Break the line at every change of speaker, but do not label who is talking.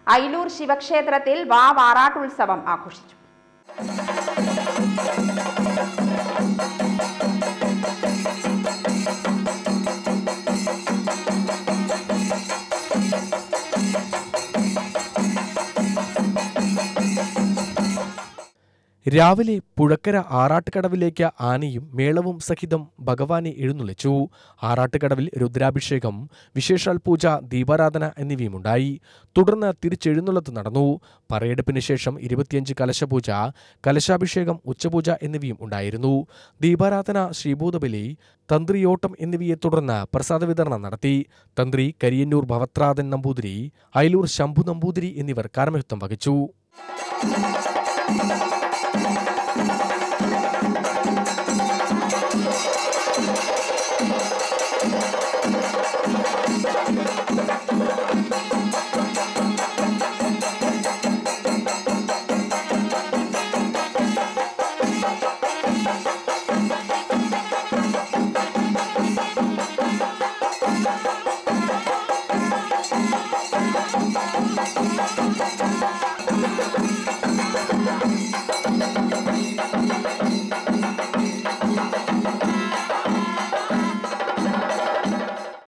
ഐലൂർ ശിവക്ഷേത്രത്തിൽ വാവാറാട്ടുത്സവം ആഘോഷിച്ചു
രാവിലെ പുഴക്കര ആറാട്ടുകടവിലേക്ക് ആനയും മേളവും സഹിതം ഭഗവാനെ എഴുന്നള്ളിച്ചു ആറാട്ടുകടവിൽ രുദ്രാഭിഷേകം വിശേഷാൽ പൂജ ദീപാരാധന എന്നിവയുമുണ്ടായി തുടർന്ന് തിരിച്ചെഴുന്നള്ളത്ത് നടന്നു പറയെടുപ്പിന് ശേഷം ഇരുപത്തിയഞ്ച് കലശപൂജ കലശാഭിഷേകം ഉച്ചപൂജ എന്നിവയും ഉണ്ടായിരുന്നു ദീപാരാധന ശ്രീഭൂതബലി തന്ത്രിയോട്ടം എന്നിവയെ തുടർന്ന് പ്രസാദ വിതരണം നടത്തി തന്ത്രി കരിയന്നൂർ ഭവത്രാദൻ നമ്പൂതിരി അയലൂർ ശംഭു നമ്പൂതിരി എന്നിവർ കാർമ്മികത്വം വഹിച്ചു